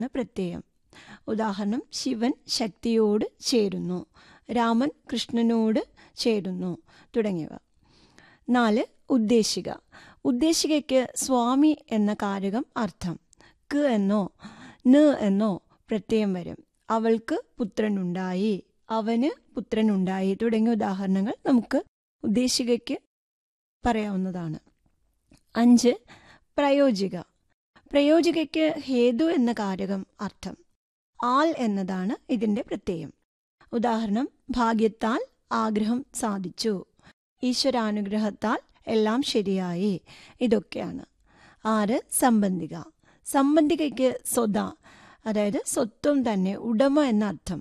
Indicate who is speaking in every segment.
Speaker 1: എന്ന പ്രത്യയം ഉദാഹരണം ശിവൻ ശക്തിയോട് ചേരുന്നു രാമൻ കൃഷ്ണനോട് ചേരുന്നു തുടങ്ങിയവ നാല് ഉദ്ദേശിക ഉദ്ദേശികയ്ക്ക് സ്വാമി എന്ന കാരകം അർത്ഥം ക്ക് എന്നോ ന് എന്നോ പ്രത്യയം വരും അവൾക്ക് പുത്രനുണ്ടായി അവന് പുത്രനുണ്ടായി തുടങ്ങിയ ഉദാഹരണങ്ങൾ നമുക്ക് ഉദ്ദേശികയ്ക്ക് പറയാവുന്നതാണ് അഞ്ച് പ്രയോജിക പ്രയോജികയ്ക്ക് ഹേതു എന്ന കാരകം അർത്ഥം ആൾ എന്നതാണ് ഇതിൻ്റെ പ്രത്യയം ഉദാഹരണം ഭാഗ്യത്താൽ ആഗ്രഹം സാധിച്ചു ഈശ്വരാനുഗ്രഹത്താൽ എല്ലാം ശരിയായി ഇതൊക്കെയാണ് ആറ് സംബന്ധിക സംബന്ധികയ്ക്ക് സ്വത അതായത് സ്വത്വം തന്നെ ഉടമ എന്ന അർത്ഥം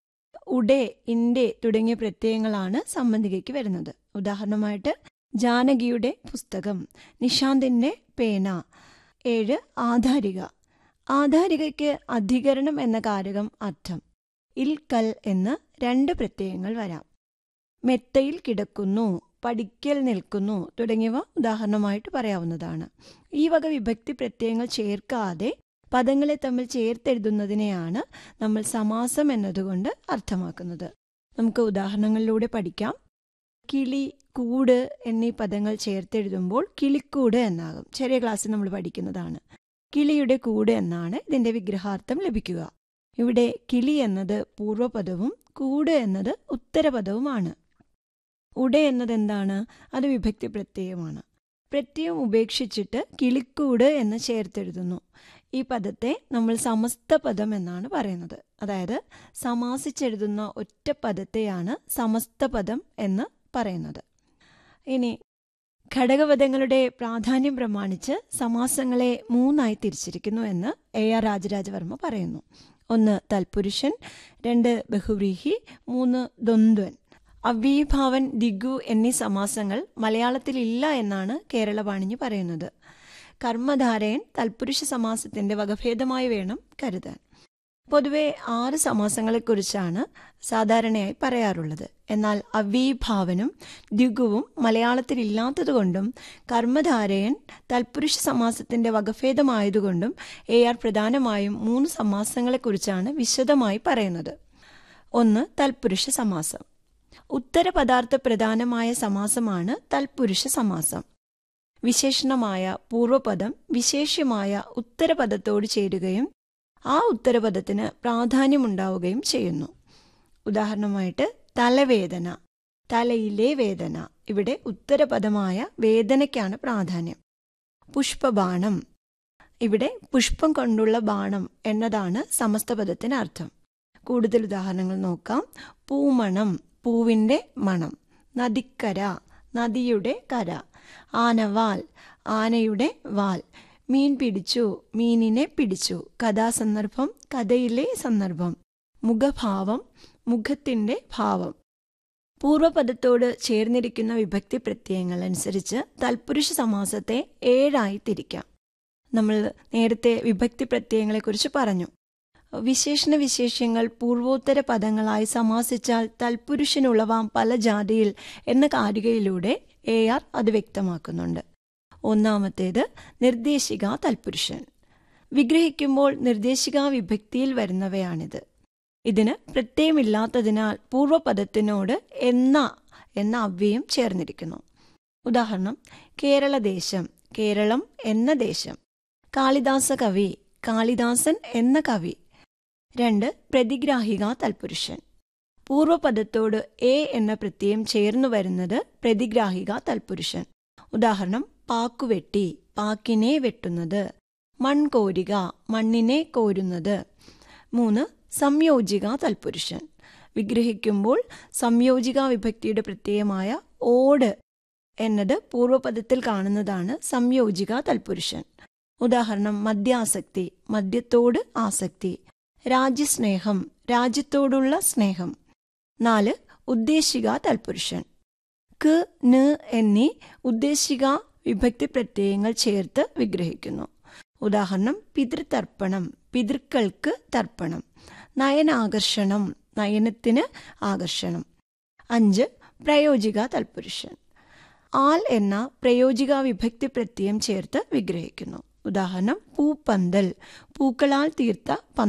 Speaker 1: ഉടേ ഇന്റെ തുടങ്ങിയ പ്രത്യയങ്ങളാണ് സംബന്ധികയ്ക്ക് വരുന്നത് ഉദാഹരണമായിട്ട് ജാനകിയുടെ പുസ്തകം നിശാന്തിന്റെ പേന ഏഴ് ആധാരിക ആധാരികയ്ക്ക് അധികരണം എന്ന കാരകം അർത്ഥം ഇൽ കൽ എന്ന് രണ്ട് പ്രത്യയങ്ങൾ വരാം മെത്തയിൽ കിടക്കുന്നു പഠിക്കൽ നിൽക്കുന്നു തുടങ്ങിയവ ഉദാഹരണമായിട്ട് പറയാവുന്നതാണ് ഈ വക വിഭക്തി പ്രത്യയങ്ങൾ ചേർക്കാതെ പദങ്ങളെ തമ്മിൽ ചേർത്തെഴുതുന്നതിനെയാണ് നമ്മൾ സമാസം എന്നതുകൊണ്ട് അർത്ഥമാക്കുന്നത് നമുക്ക് ഉദാഹരണങ്ങളിലൂടെ പഠിക്കാം കിളി കൂട് എന്നീ പദങ്ങൾ ചേർത്തെഴുതുമ്പോൾ കിളിക്കൂട് എന്നാകും ചെറിയ ക്ലാസ്സിൽ നമ്മൾ പഠിക്കുന്നതാണ് കിളിയുടെ കൂട് എന്നാണ് ഇതിന്റെ വിഗ്രഹാർത്ഥം ലഭിക്കുക ഇവിടെ കിളി എന്നത് പൂർവ്വപദവും കൂട് എന്നത് ഉത്തരപദവുമാണ് ഉട എന്നത് എന്താണ് അത് വിഭക്തി പ്രത്യയമാണ് പ്രത്യയം ഉപേക്ഷിച്ചിട്ട് കിളിക്കൂട് എന്ന് ചേർത്തെഴുതുന്നു ഈ പദത്തെ നമ്മൾ സമസ്ത പദം എന്നാണ് പറയുന്നത് അതായത് സമാസിച്ചെഴുതുന്ന ഒറ്റ പദത്തെയാണ് സമസ്ത പദം എന്ന് പറയുന്നത് ഇനി ഘടകപദങ്ങളുടെ പ്രാധാന്യം പ്രമാണിച്ച് സമാസങ്ങളെ മൂന്നായി തിരിച്ചിരിക്കുന്നു എന്ന് എ ആർ രാജരാജവർമ്മ പറയുന്നു ഒന്ന് തൽപുരുഷൻ രണ്ട് ബഹുവ്രീഹി മൂന്ന് ദ്വന്ദ്വൻ അവ്യഭാവൻ ദിഗു എന്നീ സമാസങ്ങൾ മലയാളത്തിലില്ല എന്നാണ് കേരള വാണിജ്യ പറയുന്നത് കർമ്മധാരയൻ തൽപുരുഷ സമാസത്തിന്റെ വകഭേദമായി വേണം കരുതാൻ പൊതുവെ ആറ് സമാസങ്ങളെക്കുറിച്ചാണ് സാധാരണയായി പറയാറുള്ളത് എന്നാൽ അവ്യഭാവനും ദ്വിഗുവും മലയാളത്തിലില്ലാത്തതുകൊണ്ടും കർമ്മധാരയൻ തൽപുരുഷ സമാസത്തിന്റെ വകഭേദമായതുകൊണ്ടും എ ആർ പ്രധാനമായും മൂന്ന് സമാസങ്ങളെക്കുറിച്ചാണ് വിശദമായി പറയുന്നത് ഒന്ന് തൽപുരുഷ സമാസം ഉത്തരപദാർത്ഥ പ്രധാനമായ സമാസമാണ് തൽപുരുഷ സമാസം വിശേഷണമായ പൂർവപദം വിശേഷ്യമായ ഉത്തരപദത്തോട് ചേരുകയും ആ ഉത്തരപദത്തിന് പ്രാധാന്യമുണ്ടാവുകയും ചെയ്യുന്നു ഉദാഹരണമായിട്ട് തലവേദന തലയിലെ വേദന ഇവിടെ ഉത്തരപദമായ വേദനയ്ക്കാണ് പ്രാധാന്യം പുഷ്പബാണം ഇവിടെ പുഷ്പം കൊണ്ടുള്ള ബാണം എന്നതാണ് സമസ്തപദത്തിന് അർത്ഥം കൂടുതൽ ഉദാഹരണങ്ങൾ നോക്കാം പൂമണം പൂവിൻ്റെ മണം നദിക്കര നദിയുടെ കര ആനവാൽ ആനയുടെ വാൽ മീൻ പിടിച്ചു മീനിനെ പിടിച്ചു കഥാസന്ദർഭം കഥയിലെ സന്ദർഭം മുഖഭാവം മുഖത്തിന്റെ ഭാവം പൂർവപദത്തോട് ചേർന്നിരിക്കുന്ന വിഭക്തി പ്രത്യയങ്ങൾ അനുസരിച്ച് തൽപുരുഷ സമാസത്തെ ഏഴായി തിരിക്കാം നമ്മൾ നേരത്തെ വിഭക്തി പ്രത്യയങ്ങളെക്കുറിച്ച് പറഞ്ഞു വിശേഷണ വിശേഷ്യങ്ങൾ പൂർവോത്തര പദങ്ങളായി സമാസിച്ചാൽ തൽപുരുഷനുളവാം പല ജാതിയിൽ എന്ന കാരികയിലൂടെ എ ആർ അത് വ്യക്തമാക്കുന്നുണ്ട് ഒന്നാമത്തേത് നിർദ്ദേശിക തൽപുരുഷൻ വിഗ്രഹിക്കുമ്പോൾ നിർദ്ദേശിക വിഭക്തിയിൽ വരുന്നവയാണിത് ഇതിന് പ്രത്യയമില്ലാത്തതിനാൽ പൂർവപദത്തിനോട് എന്ന എന്ന അവ്യയം ചേർന്നിരിക്കുന്നു ഉദാഹരണം കേരളദേശം കേരളം എന്ന ദേശം കാളിദാസ കവി കാളിദാസൻ എന്ന കവി രണ്ട് പ്രതിഗ്രാഹിക തൽപുരുഷൻ പൂർവപദത്തോട് എ എന്ന പ്രത്യയം ചേർന്നു വരുന്നത് പ്രതിഗ്രാഹിക തൽപുരുഷൻ ഉദാഹരണം പാക്കുവെട്ടി പാക്കിനെ വെട്ടുന്നത് മൺകോരിക മണ്ണിനെ കോരുന്നത് മൂന്ന് സംയോജിക തൽപുരുഷൻ വിഗ്രഹിക്കുമ്പോൾ സംയോജിക വിഭക്തിയുടെ പ്രത്യയമായ ഓട് എന്നത് പൂർവപദത്തിൽ കാണുന്നതാണ് സംയോജിക തൽപുരുഷൻ ഉദാഹരണം മദ്യാസക്തി മദ്യത്തോട് ആസക്തി രാജ്യസ്നേഹം രാജ്യത്തോടുള്ള സ്നേഹം നാല് ഉദ്ദേശിക തൽപുരുഷൻ ക് ന് എന്നീ ഉദ്ദേശിക വിഭക്തി പ്രത്യയങ്ങൾ ചേർത്ത് വിഗ്രഹിക്കുന്നു ഉദാഹരണം പിതൃതർപ്പണം പിതൃക്കൾക്ക് തർപ്പണം നയനാകർഷണം നയനത്തിന് ആകർഷണം അഞ്ച് പ്രയോജിക തൽപുരുഷൻ ആൽ എന്ന പ്രയോജിക വിഭക്തി പ്രത്യയം ചേർത്ത് വിഗ്രഹിക്കുന്നു ഉദാഹരണം പൂപ്പന്തൽ പൂക്കളാൽ തീർത്ത പന്തൽ